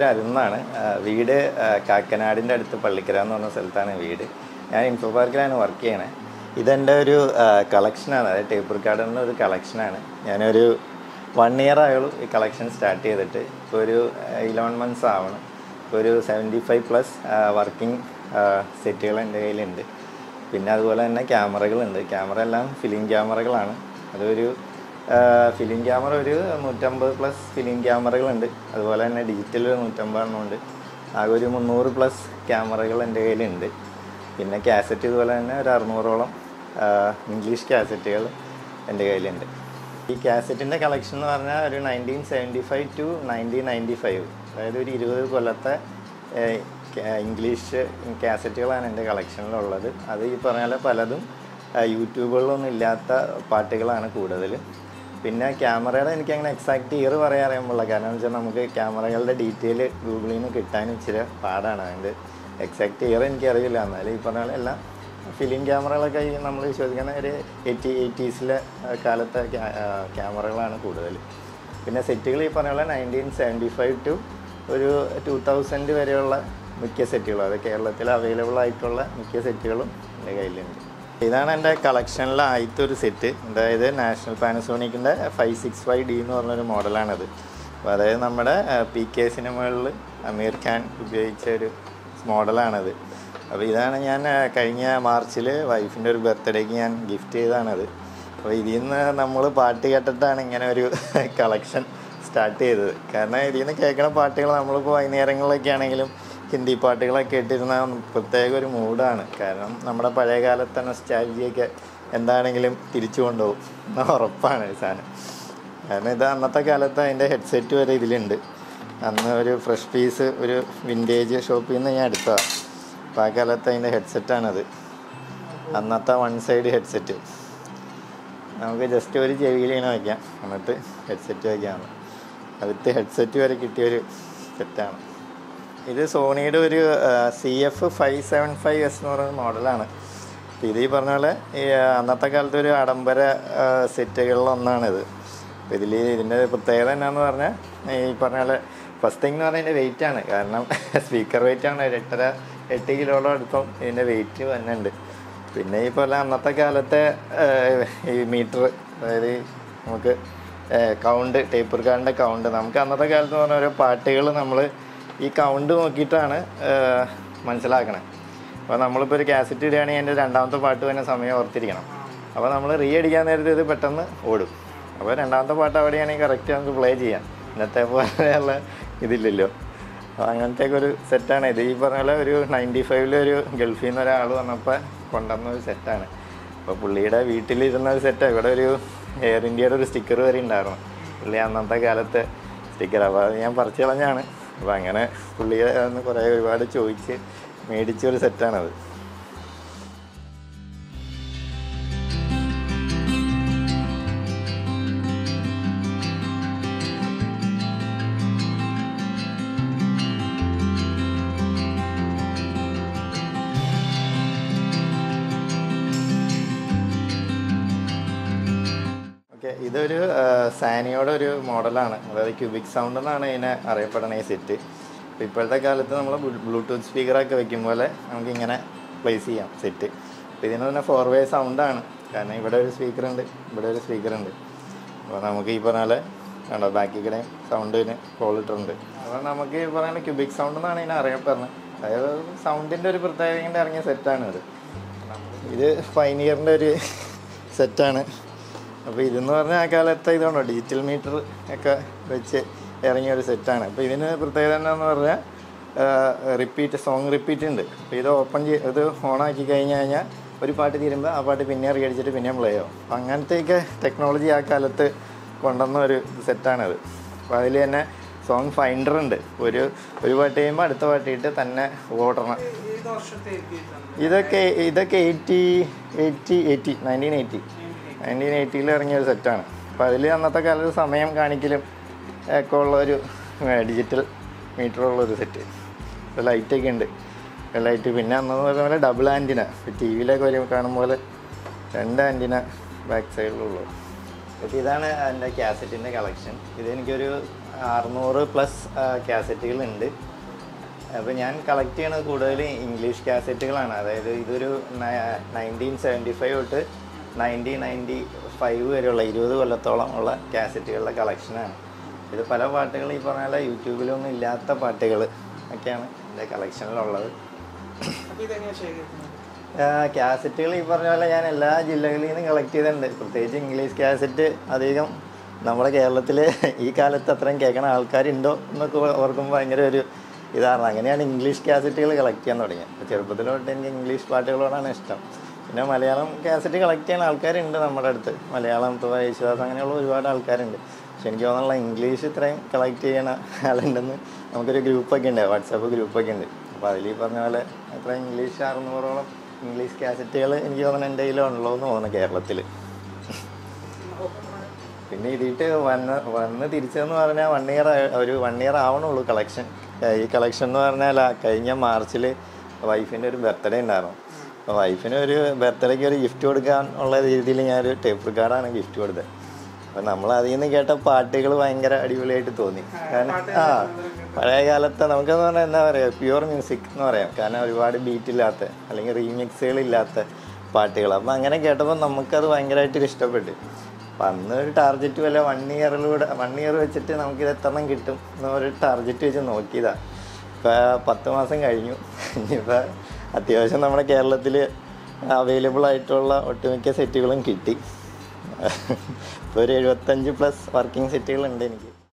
അരുന്നാണ് ആ, വീട് ആ, കാക്കനാടിൻ്റെ അടുത്ത് പള്ളിക്കര എന്ന് പറഞ്ഞ സ്ഥലത്താണ് വീട് ഞാൻ ഇൻഫോ പാർക്കിലാണ് വർക്ക് ചെയ്യണേ ഇതെൻ്റെ ഒരു കളക്ഷനാണ് അതായത് ടേപ്പ് റെക്കോർഡറിൻ്റെ ഒരു കളക്ഷനാണ് ഞാനൊരു വൺ ഇയർ ആയുള്ളൂ ഈ കളക്ഷൻ സ്റ്റാർട്ട് ചെയ്തിട്ട് ഇപ്പോൾ ഒരു ഇലവൻ മന്ത്സ് ആവണം ഇപ്പോൾ ഒരു സെവൻറ്റി ഫൈവ് പ്ലസ് വർക്കിംഗ് സെറ്റുകൾ എൻ്റെ കയ്യിലുണ്ട് പിന്നെ അതുപോലെ തന്നെ ക്യാമറകളുണ്ട് ക്യാമറ എല്ലാം ഫിലിം ക്യാമറകളാണ് അതൊരു ഫിലിം ക്യാമറ ഒരു നൂറ്റമ്പത് പ്ലസ് ഫിലിം ക്യാമറകളുണ്ട് അതുപോലെ തന്നെ ഡിജിറ്റൽ നൂറ്റമ്പതെണ്ണം ഉണ്ട് ആകെ ഒരു മുന്നൂറ് പ്ലസ് ക്യാമറകൾ എൻ്റെ കയ്യിലുണ്ട് പിന്നെ കാസറ്റ് ഇതുപോലെ തന്നെ ഒരു അറുന്നൂറോളം ആ, ഇംഗ്ലീഷ് കാസറ്റുകൾ എൻ്റെ കയ്യിലുണ്ട് ഈ കാസറ്റിൻ്റെ കളക്ഷൻ എന്ന് പറഞ്ഞാൽ ഒരു nineteen seventy five to nineteen ninety five അതായത് ഒരു ഇരുപത് കൊല്ലത്തെ ഏഹ്, ക- ഇംഗ്ലീഷ് കാസറ്റുകളാണ് എൻ്റെ കളക്ഷനിലുള്ളത് അത് ഈ പറഞ്ഞ പോലെ പലതും ആ, യൂട്യൂബുകളിലൊന്നും ഇല്ലാത്ത പാട്ടുകളാണ് കൂടുതൽ പിന്നെ ക്യാമറയുടെ എനിക്ക് അങ്ങനെ എക്സാക്ട് ഇയർ പറയാൻ അറിയാമുള്ള കാരണം എന്ന് വെച്ചാൽ നമുക്ക് ക്യാമറകളുടെ ഡീറ്റെയിൽ ഗൂഗിളിൽ നിന്ന് കിട്ടാൻ ഇച്ചിരി പാടാണ് അതിൻ്റെ എക്സാക്ട് ഇയർ എനിക്കറിയില്ല എന്നാലും ഈ പറഞ്ഞ പോലെ എല്ലാം ഫിലിം ക്യാമറകളൊക്കെ ഈ നമ്മൾ വിശ്വസിക്കുന്ന ഒരു എയ്റ്റി എയ്റ്റീസിലെ കാലത്തെ ക്യാ- ആ, ക്യാമറകളാണ് കൂടുതൽ പിന്നെ സെറ്റുകൾ ഈ പറഞ്ഞ പോലെ നയൻറ്റീൻ സെവൻറ്റി ഫൈവ് ടു ഒരു ടു തൗസൻഡ് വരെയുള്ള മിക്ക സെറ്റുകളും അത് കേരളത്തിൽ അവൈലബിൾ ആയിട്ടുള്ള മിക്ക സെറ്റുകളും എൻ്റെ കയ്യിലുണ്ട് ഇതാണ് എൻ്റെ കളക്ഷനിലെ ആദ്യത്തെ ഒരു സെറ്റ് അതായത് നാഷണൽ പാനസോണിക്കിൻ്റെ ഫൈവ് സിക്സ് ഫൈവ് ഡി എന്ന് പറഞ്ഞൊരു മോഡലാണത് അപ്പോൾ അതായത് നമ്മുടെ പി കെ സിനിമകളിൽ അമീർ ഖാൻ ഉപയോഗിച്ച ഒരു മോഡലാണത് അപ്പോൾ ഇതാണ് ഞാൻ ആ, കഴിഞ്ഞ മാർച്ചിൽ വൈഫിൻ്റെ ഒരു ബർത്ത്ഡേക്ക് ഞാൻ ഗിഫ്റ്റ് ചെയ്തതാണത് അപ്പോൾ ഇതിൽ നിന്ന് നമ്മൾ പാട്ട് കേട്ടിട്ടാണ് ഇങ്ങനെ ഒരു കളക്ഷൻ സ്റ്റാർട്ട് ചെയ്തത് കാരണം ഇതിൽ നിന്ന് കേൾക്കുന്ന പാട്ടുകൾ നമ്മളിപ്പോൾ വൈകുന്നേരങ്ങളിലൊക്കെ ആണെങ്കിലും ഹിന്ദി പാട്ടുകളൊക്കെ കേട്ടിരുന്ന പ്രത്യേക ഒരു മൂഡാണ് കാരണം നമ്മുടെ പഴയ കാലത്തെ നൊസ്റ്റാലജിയൊക്കെ എന്താണെങ്കിലും തിരിച്ചു കൊണ്ടുപോകും എന്നാ ഉറപ്പാണ് ഈ സാധനം കാരണം ഇത് അന്നത്തെ കാലത്ത് അതിൻ്റെ ഹെഡ്സെറ്റ് വരെ ഇതിലുണ്ട് അന്ന് ഒരു ഫ്രഷ് പീസ് ഒരു വിൻറ്റേജ് ഷോപ്പിൽ നിന്ന് ഞാൻ എടുത്തതാണ് അപ്പോൾ ആ കാലത്ത് അതിൻ്റെ ഹെഡ്സെറ്റാണത് അന്നത്തെ വൺ സൈഡ് ഹെഡ്സെറ്റ് നമുക്ക് ജസ്റ്റ് ഒരു ചെവിയിൽ ഇങ്ങനെ വയ്ക്കാം എന്നിട്ട് ഹെഡ്സെറ്റ് വയ്ക്കാണ് അടുത്ത് ഹെഡ്സെറ്റ് വരെ കിട്ടിയൊരു സെറ്റാണ് ഇത് സോണിയുടെ ഒരു C F five seven five S എന്ന് പറയുന്ന മോഡലാണ് അപ്പോൾ ഇത് ഈ പറഞ്ഞ പോലെ ഈ ആ, അന്നത്തെ കാലത്ത് ഒരു ആഡംബര ആ, സെറ്റുകളിലൊന്നാണിത് അപ്പോൾ ഇതിൽ ഇതിൻ്റെ പ്രത്യേകത എന്നാന്ന് പറഞ്ഞാൽ ഈ പറഞ്ഞ പോലെ ഫസ്റ്റ് തിങ് എന്ന് പറഞ്ഞാൽ ഇതിൻ്റെ വെയിറ്റ് ആണ് കാരണം സ്പീക്കർ വെയിറ്റ് ആണ് ഒരു എട്ടര എട്ട് കിലോളം അടുപ്പം ഇതിൻ്റെ വെയിറ്റ് തന്നെ ഉണ്ട് പിന്നെ ഈ പോലെ അന്നത്തെ കാലത്തെ ആ, ഈ മീറ്റർ അതായത് നമുക്ക് കൗണ്ട് ടേപ്പ് റെക്കാർഡിൻ്റെ കൗണ്ട് നമുക്ക് അന്നത്തെ കാലത്ത് എന്ന് പറഞ്ഞാൽ ഓരോ പാട്ടുകൾ നമ്മൾ ഈ കൗണ്ട് നോക്കിയിട്ടാണ് ഏഹ്, മനസ്സിലാക്കണേ അപ്പോൾ നമ്മളിപ്പോൾ ഒരു കാസറ്റ് ഇടുകയാണെങ്കിൽ എൻ്റെ രണ്ടാമത്തെ പാട്ട് തന്നെ സമയം ഓർത്തിരിക്കണം അപ്പോൾ നമ്മൾ റീ അടിക്കാൻ നേരത്തെ ഇത് പെട്ടെന്ന് ഓടും അപ്പോൾ രണ്ടാമത്തെ പാട്ട് അവിടെയാണെങ്കിൽ കറക്റ്റ് നമുക്ക് പ്ലേ ചെയ്യാം ഇന്നത്തെ പോലെയുള്ള ഇതില്ലല്ലോ അപ്പോൾ അങ്ങനത്തെ ഒരു സെറ്റാണ് ഇത് ഈ പറഞ്ഞ പോലെ ഒരു നയൻറ്റി ഫൈവിൽ ഒരു ഗൾഫിൽ നിന്ന് ഒരാൾ വന്നപ്പോൾ കൊണ്ടുവന്ന ഒരു സെറ്റാണ് അപ്പോൾ പുള്ളിയുടെ വീട്ടിലിരുന്ന ഒരു സെറ്റാണ് ഇവിടെ ഒരു എയർ ഇന്ത്യയുടെ ഒരു സ്റ്റിക്കർ വരെ ഉണ്ടായിരുന്നു പുള്ളി അന്നത്തെ കാലത്തെ സ്റ്റിക്കർ അപ്പോൾ അത് ഞാൻ പറിച്ചു കളഞ്ഞാണ് അപ്പോൾ അങ്ങനെ പുള്ളിയെ ഒന്ന് കുറേ ഒരുപാട് ചോദിച്ച് മേടിച്ച ഒരു സെറ്റാണത് ഓക്കെ ഇതൊരു ആ, സാനിയുടെ ഒരു മോഡലാണ് അതായത് ക്യൂബിക് സൗണ്ട് എന്നാണ് ഇതിനെ അറിയപ്പെടുന്ന ഈ സെറ്റ് അപ്പോൾ ഇപ്പോഴത്തെ കാലത്ത് നമ്മൾ ബ്ലൂടൂത്ത് സ്പീക്കറൊക്കെ വെക്കും പോലെ നമുക്കിങ്ങനെ പ്ലേസ് ചെയ്യാം സെറ്റ് അപ്പോൾ ഇതിന് തന്നെ ഫോർ വേ സൗണ്ടാണ് കാരണം ഇവിടെ ഒരു സ്പീക്കർ ഉണ്ട് ഇവിടെ ഒരു സ്പീക്കർ ഉണ്ട് അപ്പോൾ നമുക്ക് ഈ പറഞ്ഞ പോലെ കണ്ടോ ബാക്കി കൂടെ സൗണ്ടിന് ക്വാളിറ്റി അപ്പോൾ നമുക്ക് ഈ പറയുന്ന ക്യൂബിക് സൗണ്ട് എന്നാണ് ഇതിനെ അറിയപ്പെടുന്നത് അതായത് സൗണ്ടിൻ്റെ ഒരു പ്രത്യേകത കൊണ്ട് ഇറങ്ങിയ സെറ്റാണ് ഇത് ഇത് ഫൈനിയറിൻ്റെ ഒരു സെറ്റാണ് അപ്പോൾ ഇതെന്ന് പറഞ്ഞാൽ ആ കാലത്തെ ഇതാണോ ഡിജിറ്റൽ മീറ്റർ ഒക്കെ വെച്ച് ഇറങ്ങിയ ഒരു സെറ്റാണ് അപ്പോൾ ഇതിന് പ്രത്യേകത എന്താണെന്ന് പറഞ്ഞാൽ റിപ്പീറ്റ് സോങ് റിപ്പീറ്റ് ഉണ്ട് അപ്പോൾ ഇത് ഓപ്പൺ ചെയ്ത് ഇത് ഓണാക്കി കഴിഞ്ഞ് കഴിഞ്ഞാൽ ഒരു പാട്ട് തീരുമ്പോൾ ആ പാട്ട് പിന്നെ റീഅടിച്ചിട്ട് പിന്നെയും പ്ലേ ആവും അപ്പോൾ അങ്ങനത്തെയൊക്കെ ടെക്നോളജി ആ കാലത്ത് കൊണ്ടുവന്ന ഒരു സെറ്റാണത് അപ്പോൾ അതിൽ തന്നെ സോങ് ഫൈൻഡർ ഉണ്ട് ഒരു ഒരു പാട്ട് കഴിയുമ്പോൾ അടുത്ത പാട്ട് ഇട്ട് തന്നെ ഓടണം ഏത് വർഷത്തെ എഴുതിയിട്ടാണ് ഇതൊക്കെ ഇതൊക്കെ eighty eighty eighty nineteen eighty nineteen എയ്റ്റിയിൽ ഇറങ്ങിയ ഒരു സെറ്റാണ് അപ്പോൾ അതിൽ അന്നത്തെ കാലത്ത് സമയം കാണിക്കലും ഒക്കെ ഉള്ള ഒരു ഡിജിറ്റൽ മീറ്ററുള്ള ഒരു സെറ്റ് ഇപ്പോൾ ലൈറ്റൊക്കെ ഉണ്ട് ലൈറ്റ് പിന്നെ അന്നെന്ന് പറഞ്ഞ പോലെ ഡബിൾ ആൻറ്റിന ടി വിയിലൊക്കെ വരും കാണും പോലെ രണ്ട് ആൻറ്റിന ബാക്ക് സൈഡിലുള്ളൂ അപ്പോൾ ഇതാണ് എൻ്റെ കാസറ്റിൻ്റെ കളക്ഷൻ ഇതെനിക്കൊരു അറുന്നൂറ് പ്ലസ് കാസറ്റുകളുണ്ട് അപ്പോൾ ഞാൻ കളക്ട് ചെയ്യണത് കൂടുതൽ ഇംഗ്ലീഷ് കാസറ്റുകളാണ് അതായത് ഇതൊരു നയൻറ്റീൻ സെവൻറ്റി ഫൈവ് തൊട്ട് നയൻറ്റീൻ നയൻറ്റി ഫൈവ് വരെയുള്ള ഇരുപത് കൊല്ലത്തോളം ഉള്ള കാസറ്റുകളുടെ കളക്ഷനാണ് ഇത് പല പാട്ടുകൾ ഈ പറഞ്ഞ പോലെ യൂട്യൂബിലൊന്നും ഇല്ലാത്ത പാട്ടുകൾ ഒക്കെയാണ് എൻ്റെ കളക്ഷനിലുള്ളത് അപ്പൊ ഇതെങ്ങനെ ശേഖരിക്കുന്നത് കാസറ്റുകൾ ഈ പറഞ്ഞ പോലെ ഞാൻ എല്ലാ ജില്ലകളിൽ നിന്നും കളക്ട് ചെയ്തിട്ടുണ്ട് പ്രത്യേകിച്ച് ഇംഗ്ലീഷ് കാസറ്റ് അധികം നമ്മുടെ കേരളത്തിൽ ഈ കാലത്ത് അത്രയും കേൾക്കണ ആൾക്കാരുണ്ടോ എന്നൊക്കെ ഓർക്കുമ്പോൾ ഭയങ്കര ഒരു ഇതാണ് അങ്ങനെയാണ് ഇംഗ്ലീഷ് കാസറ്റുകൾ കളക്ട് ചെയ്യാൻ തുടങ്ങിയത് അപ്പോൾ ചെറുപ്പത്തിൽ തൊട്ട് എനിക്ക് ഇംഗ്ലീഷ് പാട്ടുകളോടാണ് ഇഷ്ടം പിന്നെ മലയാളം കാസറ്റ് കളക്ട് ചെയ്യുന്ന ആൾക്കാരുണ്ട് നമ്മുടെ അടുത്ത് മലയാളം ഇപ്പോൾ യേശുദാസ് അങ്ങനെയുള്ള ഒരുപാട് ആൾക്കാരുണ്ട് പക്ഷെ എനിക്ക് തോന്നുന്നുള്ള ഇംഗ്ലീഷ് ഇത്രയും കളക്ട് ചെയ്യണ ആളുണ്ടെന്ന് നമുക്കൊരു ഗ്രൂപ്പൊക്കെ ഉണ്ട് വാട്സാപ്പ് ഗ്രൂപ്പൊക്കെ ഉണ്ട് അപ്പോൾ അതിൽ ഈ പറഞ്ഞ പോലെ എത്ര ഇംഗ്ലീഷ് അറുന്നൂറോളം ഇംഗ്ലീഷ് കാസറ്റുകൾ എനിക്ക് തോന്നുന്നു എൻ്റെ കയ്യിലുള്ളൂ എന്ന് തോന്നുന്നു കേരളത്തിൽ പിന്നെ ഇതിട്ട് വന്ന് വന്ന് തിരിച്ചെന്ന് പറഞ്ഞാൽ വൺ ഇയർ ഒരു വൺ ഇയർ ആവണുള്ളൂ കളക്ഷൻ ഈ കളക്ഷൻ എന്ന് പറഞ്ഞാൽ ആ കഴിഞ്ഞ മാർച്ചിൽ വൈഫിൻ്റെ ഒരു ബർത്ത്ഡേ ഉണ്ടായിരുന്നു അപ്പോൾ വൈഫിന് ഒരു ബർത്ത്ഡേക്ക് ഒരു ഗിഫ്റ്റ് കൊടുക്കാൻ ഉള്ള രീതിയിൽ ഞാനൊരു ടേപ്പ് റെക്കോർഡാണ് ഗിഫ്റ്റ് കൊടുത്തത് അപ്പോൾ നമ്മൾ അതിൽ നിന്ന് കേട്ട പാട്ടുകൾ ഭയങ്കര അടിപൊളിയായിട്ട് തോന്നി കാരണം ആ പഴയ കാലത്തെ നമുക്കെന്ന് പറഞ്ഞാൽ എന്താ പറയുക പ്യുവർ മ്യൂസിക് എന്ന് പറയാം കാരണം ഒരുപാട് ബീറ്റ് ഇല്ലാത്ത അല്ലെങ്കിൽ റീമിക്സുകൾ ഇല്ലാത്ത പാട്ടുകൾ അപ്പോൾ അങ്ങനെ കേട്ടപ്പോൾ നമുക്കത് ഭയങ്കരമായിട്ട് ഇഷ്ടപ്പെട്ടു അപ്പം അന്ന് ഒരു ടാർഗറ്റ് വല്ല വൺ ഇയറിലൂടെ വൺ ഇയർ വെച്ചിട്ട് നമുക്കിത് എത്രണ്ണം കിട്ടും എന്നൊരു ടാർഗറ്റ് വെച്ച് നോക്കിയതാണ് ഇപ്പം പത്ത് മാസം കഴിഞ്ഞു ഇനിയിപ്പോൾ അത്യാവശ്യം നമ്മുടെ കേരളത്തിൽ അവൈലബിൾ ആയിട്ടുള്ള ഒട്ടുമിക്ക സെറ്റുകളും കിട്ടി ഇപ്പോൾ ഒരു എഴുപത്തഞ്ച് പ്ലസ് വർക്കിംഗ് സെറ്റുകളുണ്ട് എനിക്ക്